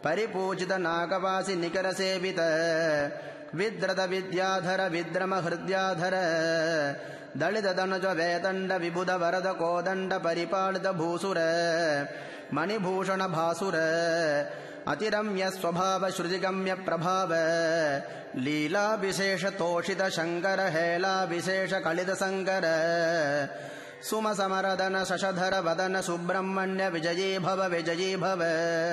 పరిపూజిత నాగవాసి నికర సేవిత విద్రత విద్యాధర విద్రమ హృద్యాధర దళిత ధనుజ వేదండ విబుధ వరద కోదండ పరిపాలిత భూసుర మణిభూషణ భాసుర అతిరమ్య స్వభావ శృతిగమ్య ప్రభావ లీలా విశేష తోషిత శంకర హేళా విశేష కలిత సంకర సుమ సమరదన శశధర వదన సుబ్రహ్మణ్య విజయీ భవ విజయీ భవ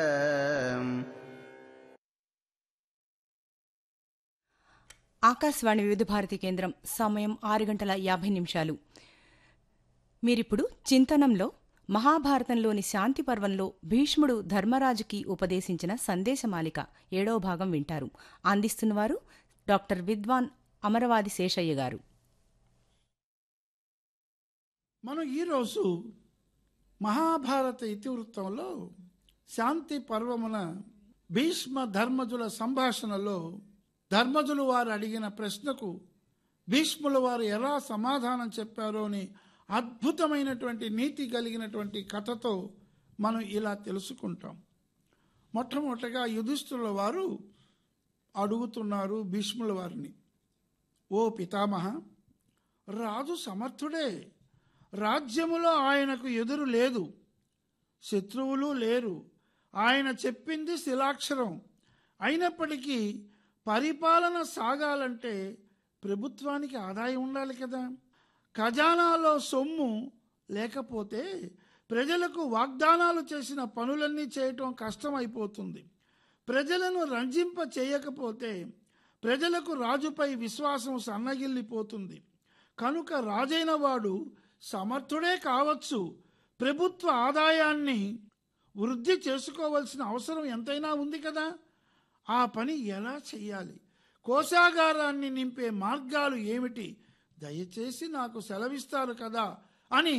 ఆకాశవాణి వివిధ భారతి కేంద్రం సమయం ఆరు గంటల యాభై నిమిషాలు మీరిప్పుడు చింతనంలో మహాభారతంలోని శాంతి పర్వంలో భీష్ముడు ధర్మరాజుకి ఉపదేశించిన సందేశమాలిక ఏడవ భాగం వింటారు అందిస్తున్నవారు డాక్టర్ విద్వాన్ అమరవాది శేషయ్య గారు మనం ఈరోజు మహాభారత ఇతివృత్తంలో శాంతి పర్వమున భీష్మ ధర్మజుల సంభాషణలో ధర్మజులు వారు అడిగిన ప్రశ్నకు భీష్ముల వారు ఎలా సమాధానం చెప్పారో అని అద్భుతమైనటువంటి నీతి కలిగినటువంటి కథతో మనం ఇలా తెలుసుకుంటాం మొట్టమొదటగా యుధిష్ఠుల వారు అడుగుతున్నారు భీష్ముల వారిని ఓ పితామహ రాజు సమర్థుడే రాజ్యములో ఆయనకు ఎదురు లేదు శత్రువులు లేరు ఆయన చెప్పింది శిలాక్షరం అయినప్పటికీ పరిపాలన సాగాలంటే ప్రభుత్వానికి ఆదాయం ఉండాలి కదా ఖజానాలో సొమ్ము లేకపోతే ప్రజలకు వాగ్దానాలు చేసిన పనులన్నీ చేయటం కష్టమైపోతుంది ప్రజలను రంజింప చేయకపోతే ప్రజలకు రాజుపై విశ్వాసం సన్నగిల్లిపోతుంది కనుక రాజైన వాడు సమర్థుడే కావచ్చు ప్రభుత్వ ఆదాయాన్ని వృద్ధి చేసుకోవలసిన అవసరం ఎంతైనా ఉంది కదా ఆ పని ఎలా చెయ్యాలి కోశాగారాన్ని నింపే మార్గాలు ఏమిటి దయచేసి నాకు సెలవిస్తారు కదా అని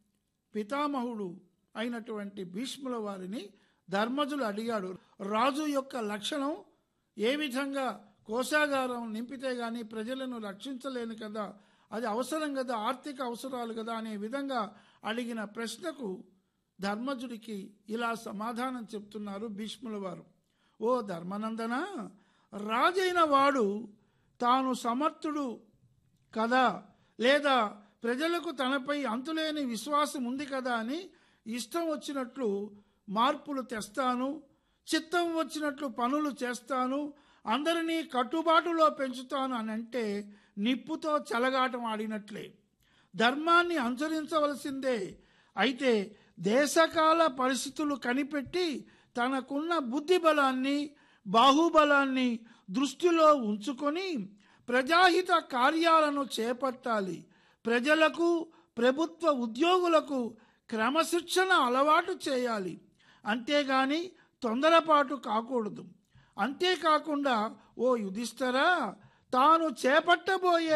పితామహుడు అయినటువంటి భీష్ముల వారిని ధర్మజులు అడిగాడు రాజు యొక్క లక్షణం ఏ విధంగా కోశాగారం నింపితే గాని ప్రజలను రక్షించలేను కదా అది అవసరం కదా ఆర్థిక అవసరాలు కదా అనే విధంగా అడిగిన ప్రశ్నకు ధర్మజుడికి ఇలా సమాధానం చెప్తున్నారు భీష్ముల వారు ఓ ధర్మనందన రాజైన వాడు తాను సమర్థుడు కదా లేదా ప్రజలకు తనపై అంతులేని విశ్వాసం ఉంది కదా అని ఇష్టం వచ్చినట్లు మార్పులు తెస్తాను చిత్తం వచ్చినట్లు పనులు చేస్తాను అందరినీ కట్టుబాటులో పెంచుతాను అని అంటే నిప్పుతో చెలగాటం ఆడినట్లే ధర్మాన్ని అనుసరించవలసిందే అయితే దేశకాల పరిస్థితులు కనిపెట్టి తనకున్న బుద్ధి బలాన్ని బాహుబలాన్ని దృష్టిలో ఉంచుకొని ప్రజాహిత కార్యాలను చేపట్టాలి ప్రజలకు ప్రభుత్వ ఉద్యోగులకు క్రమశిక్షణ అలవాటు చేయాలి అంతేగాని తొందరపాటు కాకూడదు అంతేకాకుండా ఓ యుధిష్ఠరా తాను చేపట్టబోయే